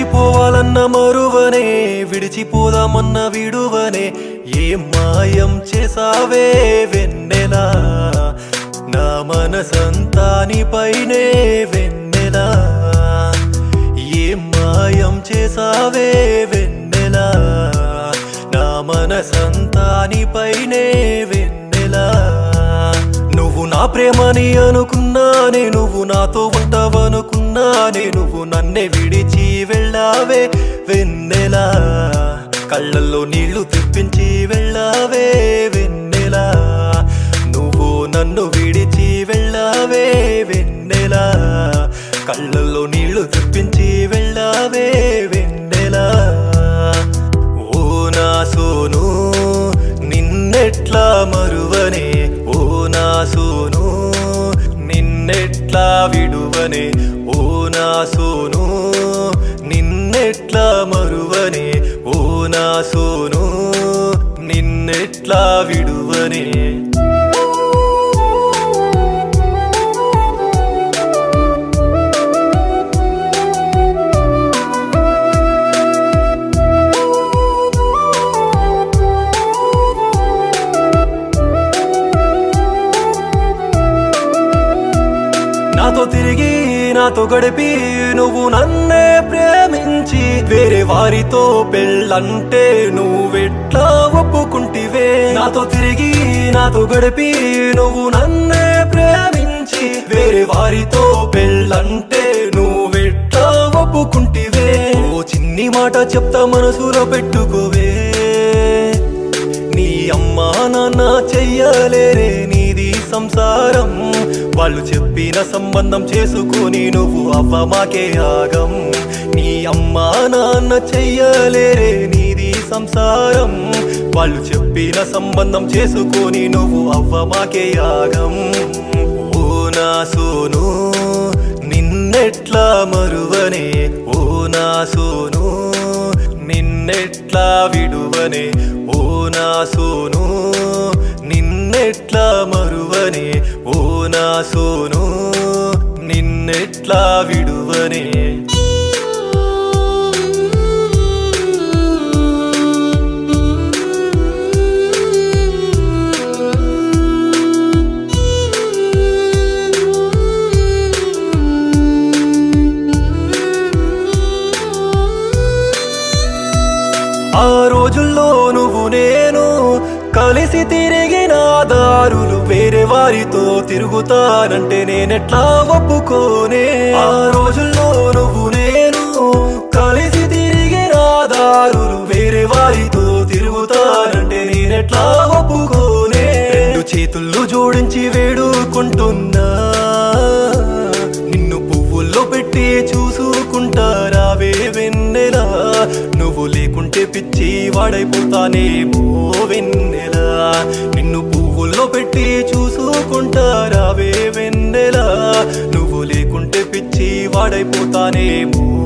విడిపోవాలన్న మరువనే విడిచిపోదామన్న విడువనే ఏం మాయం చేసావే వెన్నెలా నా మనసంతా నీపైనే వెన్నెలా ఏం మాయం చేసావే వెన్నెలా నా మనసంతా నీపైనే వెన్నెలా నువ్వు నా ప్రేమని అనుకున్నానే నువ్వు నాతో ఉంటావనుకున్నానే నువ్వు నన్నే విడిచి వెళ్ళావే వెన్నెలా కళ్ళల్లో నీళ్లు తెప్పించి వెళ్ళావే వెన్నెలా నువ్వు నన్ను విడిచి వెళ్ళావే వెన్నెలా కళ్ళల్లో నీళ్లు తెప్పించి వెళ్ళావే వెన్నెలా ఓ నా సోను నిన్నెట్లా మరువనే ఓ నా సోను నిన్నెట్లా విడువనే ఓ నా సోను నిన్నెట్లా మరువనే ఓ నా సోను నిన్నెట్లా విడువనే నాతో తిరిగి నాతో గడిపి నువ్వు నన్నే ప్రేమించి వేరే వారితో పెళ్ళంటే నువ్వెట్లా ఒప్పుకుంటివే నాతో తిరిగి నాతో గడిపి నువ్వు నన్నే ప్రేమించి వేరే వారితో పెళ్ళంటే నువ్వెట్లా ఒప్పుకుంటివే ఓ చిన్ని మాట చెప్తా మనసులో పెట్టుకోవే నీ అమ్మా నాన్న చెయ్యలేరే నీది సంసారం వాళ్ళు చెప్పిన సంబంధం చేసుకొని నువ్వు అవ్వ మాకే యాగం నీ అమ్మా నాన్న చెయ్యలేరే నీది సంసారం వాళ్ళు చెప్పిన సంబంధం చేసుకొని నువ్వు అవ్వ మాకే యాగం ఓ నా సోను నిన్నెట్లా మరువనే ఓ నా సోను నిన్నెట్లా విడువనే ఓ నా సోను నిన్నెట్లా మరువనే ఓ నా సోను నిన్నెట్లా విడువనే ఆ రోజుల్లో నువ్వు నేను కలిసి తిరిగిన దారులు వేరే వారితో తిరుగుతానంటే నేనెట్లా ఒప్పుకోనే ఆ రోజుల్లో నువ్వు నేను కలిసి తిరిగిన దారులు వేరే వారితో తిరుగుతానంటే నేనెట్లా ఒప్పుకోనే రెండు చేతుల్లో జోడించి వేడుకుంటున్నా నిన్ను పువ్వుల్లో పెట్టి చూసుకుంటారావే వెన్నెలా నువ్వు లేకుంటే పిచ్చి వాడైపోతానేమో వెన్నెలా నిన్ను పువ్వుల్లో పెట్టి చూసుకుంటారావే వెన్నెలా నువ్వు లేకుంటే పిచ్చి వాడైపోతానేమో